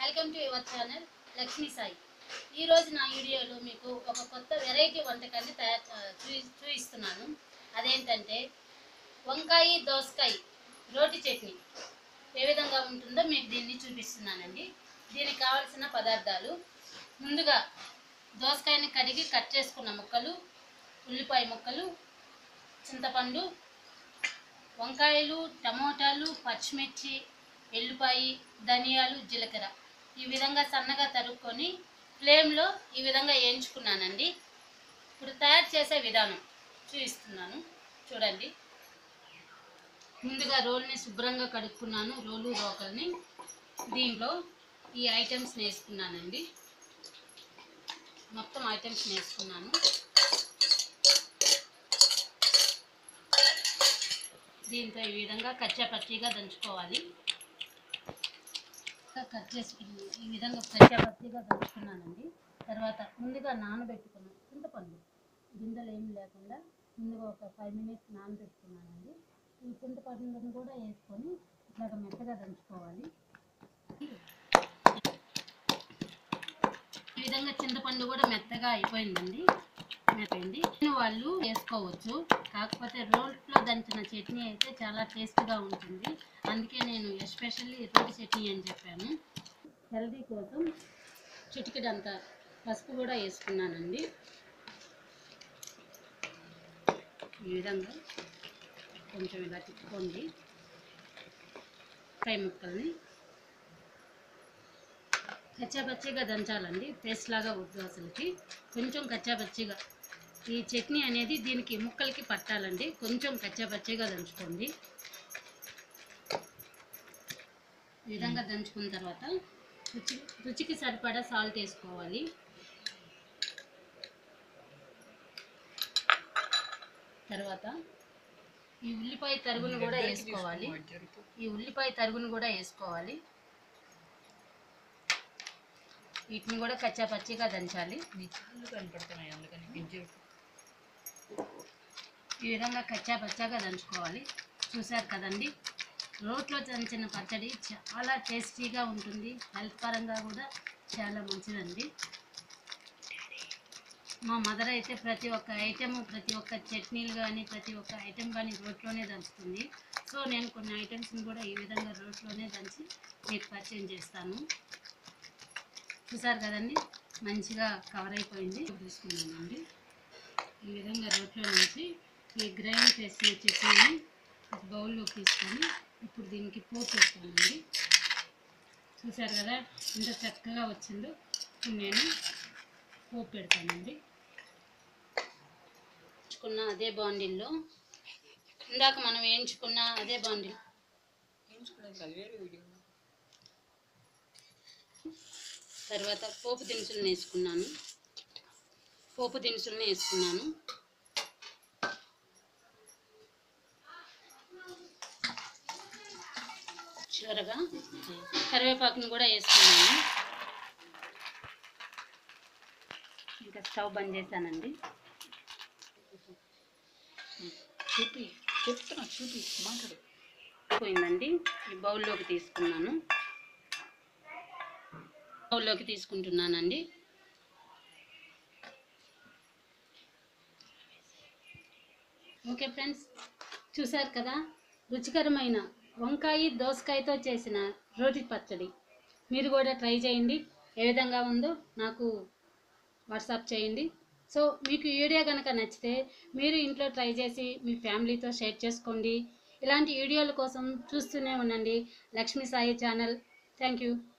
welcome to your channel Lakshmi Sai ఈ రోజు నా వీడియోలో మీకు ఒక కొత్త వెరైటీ వంటకాన్ని తయారు చూ చూపిస్తున్నాను అదేంటంటే వంకాయ దోసకాయ రోటి చట్నీ ఏ విధంగా ఉంటుందో మీకు దీన్ని చూపిస్తున్నానండి దీనికి కావాల్సిన పదార్థాలు ముందుగా దోసకాయని కడిగి కట్ చేసుకున్న ముక్కలు ఉల్లిపాయ ముక్కలు చింతపండు వంకాయలు టమోటాలు పచ్చిమిర్చి ఎల్లిపాయ ధనియాలు జీలకర్ర ఈ విధంగా సన్నగా తరుక్కొని ఫ్లేమ్లో ఈ విధంగా వేయించుకున్నానండి ఇప్పుడు తయారు చేసే విధానం చూపిస్తున్నాను చూడండి ముందుగా రోల్ని శుభ్రంగా కడుక్కున్నాను రోలు రోకల్ని దీంట్లో ఈ ఐటమ్స్ వేసుకున్నానండి మొత్తం ఐటమ్స్ వేసుకున్నాను దీంతో ఈ విధంగా కచ్చా పచ్చిగా దంచుకోవాలి ఇంకా కట్ చేసుకుని ఈ విధంగా కచ్చా పచ్చిగా దంచుకున్నానండి తర్వాత ముందుగా నానబెట్టుకున్న చింతపండు గింజలు ఏమి లేకుండా ముందుగా ఒక ఫైవ్ మినిట్స్ నానబెట్టుకున్నానండి ఈ చింతపండును కూడా వేసుకొని ఇట్లాగ మెత్తగా దంచుకోవాలి ఈ విధంగా చింతపండు కూడా మెత్తగా అయిపోయిందండి అయిపోయింది వాళ్ళు వేసుకోవచ్చు కాకపోతే రోట్లో దంచిన చట్నీ అయితే చాలా టేస్ట్గా ఉంటుంది అందుకే నేను ఎస్పెషల్లీ రోటి చట్నీ అని చెప్పాను హెల్దీ కోసం చిటికెడంత పసుపు కూడా వేసుకున్నానండి ఈ విధంగా కొంచెం ఇలా తిప్పుకోండి ఫ్రై ముక్కల్ని కచ్చాపచ్చిగా దంచాలండి పేస్ట్ లాగా వద్దు అసలుకి కొంచెం కచ్చాపచ్చిగా ఈ చట్నీ అనేది దీనికి ముక్కలకి పట్టాలండి కొంచెం కచ్చాపచ్చిగా దంచుకోండి ఈ విధంగా దంచుకున్న తర్వాత రుచి రుచికి సరిపడా సాల్ట్ వేసుకోవాలి తర్వాత ఈ ఉల్లిపాయ తరుగును కూడా వేసుకోవాలి ఈ ఉల్లిపాయ తరుగును కూడా వేసుకోవాలి వీటిని కూడా కచ్చా పచ్చిగా దంచాలి నీ కాళ్ళు కనపడుతున్నాయి అందుకని గింజలు ఈ విధంగా కచ్చా పచ్చాగా దంచుకోవాలి చూశారు కదండి రోట్లో దంచిన పచ్చడి చాలా టేస్టీగా ఉంటుంది హెల్త్ పరంగా కూడా చాలా మంచిదండి మా మదర్ అయితే ప్రతి ఒక్క ఐటెం ప్రతి ఒక్క చట్నీలు కానీ ప్రతి ఒక్క ఐటెం కానీ రోట్లోనే దంచుతుంది సో నేను కొన్ని ఐటమ్స్ని కూడా ఈ విధంగా రోట్లోనే దంచి మీకు పరిచయం చేస్తాను చూసారు కదండి మంచిగా కవర్ అయిపోయింది తీసుకున్నానండి ఈ విధంగా రోట్లో నుంచి ఈ గ్రైండ్ చేసిన చట్నీని ఒక బౌల్లో తీసుకొని ఇప్పుడు దీనికి పోపు వేస్తానండి చూసారు కదా ఎంత చక్కగా వచ్చిందో ఇప్పుడు నేను పోపు పెడతానండి వేయించుకున్న అదే బాండిల్లో ఇందాక మనం వేయించుకున్న అదే బాండిల్ వేయించుకోవడానికి అది వేరే వీడియో తర్వాత పోపు దినుసులను వేసుకున్నాను పోపు దినుసులను వేసుకున్నాను చివరగా కరివేపాకుని కూడా వేసుకున్నాను ఇంకా స్టవ్ బంద్ చేశానండి చూపి చెప్తున్నా చూపి మాట్లాడు పోయిందండి ఈ బౌల్లోకి తీసుకున్నాను బౌల్లోకి తీసుకుంటున్నానండి ఓకే ఫ్రెండ్స్ చూశారు కదా రుచికరమైన వంకాయ దోసకాయతో చేసిన రోటి పచ్చడి మీరు కూడా ట్రై చేయండి ఏ విధంగా ఉందో నాకు వాట్సాప్ చేయండి సో మీకు ఈ వీడియో కనుక నచ్చితే మీరు ఇంట్లో ట్రై చేసి మీ ఫ్యామిలీతో షేర్ చేసుకోండి ఇలాంటి వీడియోల కోసం చూస్తూనే ఉండండి Lakshmi Sai channel thank you